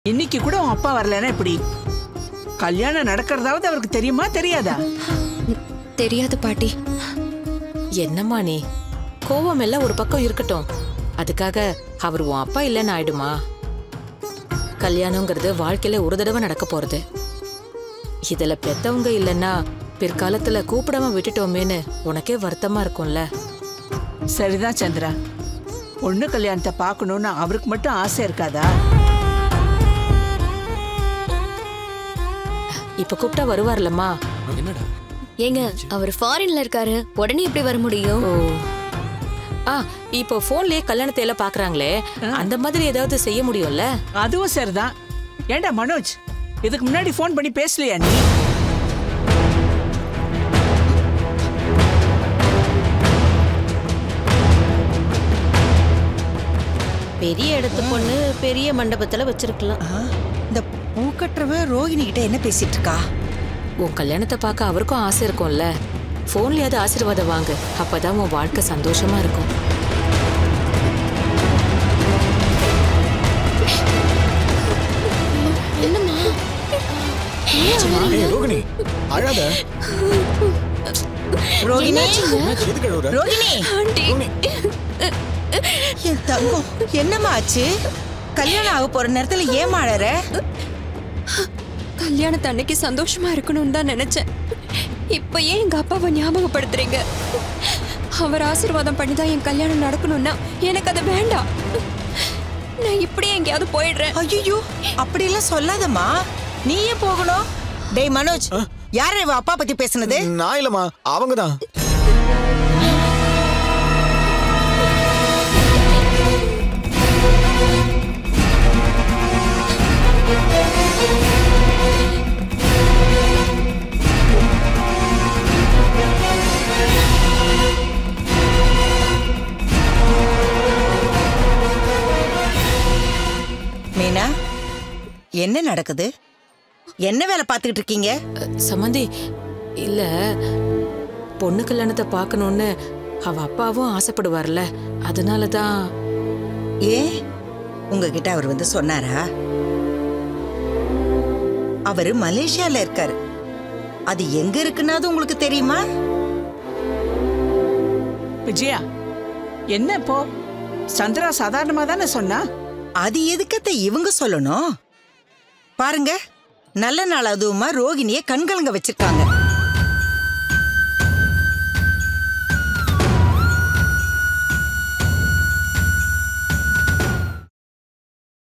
இன்னைக்கு கூட உன் அப்பா வரலன்னா எப்படி கல்யாணம் நடக்கிறதாவது அவருக்கு தெரியுமா தெரியாதா தெரியாது பாட்டி என்னம்மா நீ கோவம் எல்லாம் ஒரு பக்கம் இருக்கட்டும் அதுக்காக அவர் உன் அப்பா இல்லைன்னு ஆயிடுமா கல்யாணங்கிறது வாழ்க்கையில ஒரு தடவை நடக்க போறது இதுல பெத்தவங்க இல்லைன்னா பிற்காலத்துல கூப்பிடாம விட்டுட்டோமேன்னு உனக்கே வருத்தமா இருக்கும்ல சரிதான் சந்திரா பொண்ணு கல்யாணத்தை பார்க்கணும்னு அவருக்கு மட்டும் ஆசை இருக்காதா இப்ப கூப்பிட்டா வருவார்லம்மா என்னடா ஏங்க அவர் ஃபாரின்ல இருக்காரு உடனே எப்படி வர முடியும் ஓ ஆ இப்போ போன்லயே கல்யாணத்தை எல்லாம் பாக்குறாங்களே அந்த மாதிரி ஏதாவது செய்ய முடியும்ல அதுவும் சரிதான் ஏண்டா மனோஜ் இதுக்கு முன்னாடி ஃபோன் பண்ணி பேசலையா நீ பெரிய இடத்து பொண்ணு பெரிய மண்டபத்துல வச்சிருக்கலாம் ஆ, இந்த பூ கட்டுறவ ரோகிணி கிட்ட என்ன பேசிட்டு இருக்கா உன் கல்யாணத்தை பார்க்க அவருக்கும் ஆசை இருக்கும்ல போன்லயாவது ஆசீர்வாதம் வாங்கு அப்பதான் உன் வாழ்க்கை சந்தோஷமா இருக்கும் ஏய் ரோகிணி அழாத ரோகிணி என்னாச்சு? எதுக்கு அழுவுற ரோகிணி ரோகிணி என் தங்கம் என்னம்மா ஆச்சு கல்யாணம் ஆக போற நேரத்துல ஏன் அழற கல்யாணத்து அன்னைக்கு சந்தோஷமா இருக்கணும்னு தான் நினைச்சேன் இப்ப ஏன் எங்க அப்பாவை ஞாபகப்படுத்துறீங்க அவர் ஆசீர்வாதம் பண்ணி தான் என் கல்யாணம் நடக்கணும்னா எனக்கு அது வேண்டாம் நான் இப்படியே எங்கேயாவது போயிடுறேன் ஐயோ அப்படியெல்லாம் சொல்லாதம்மா நீ ஏன் போகணும் டேய் மனோஜ் யார இவ அப்பா பத்தி பேசுனது நான் இல்லம்மா அவங்க தான் மீனா என்ன நடக்குது என்ன வேலை பார்த்துக்கிட்டு இருக்கீங்க அ, சம்மந்தி இல்ல பொண்ணு கல்யாணத்தை பார்க்கணும்னு அவ அப்பாவும் ஆசைப்படுவார்ல அதனால தான் ஏன் உங்ககிட்ட அவர் வந்து சொன்னாரா அவரு மலேசியால இருக்காரு அது எங்க இருக்குன்னாது உங்களுக்கு தெரியுமா விஜயா என்ன இப்போ சந்திரா சாதாரணமா தானே சொன்னா அது எதுக்கத்த இவங்க சொல்லணும் பாருங்க நல்ல நாள் அதுவுமா ரோகிணிய கண்கலங்க வச்சிருக்காங்க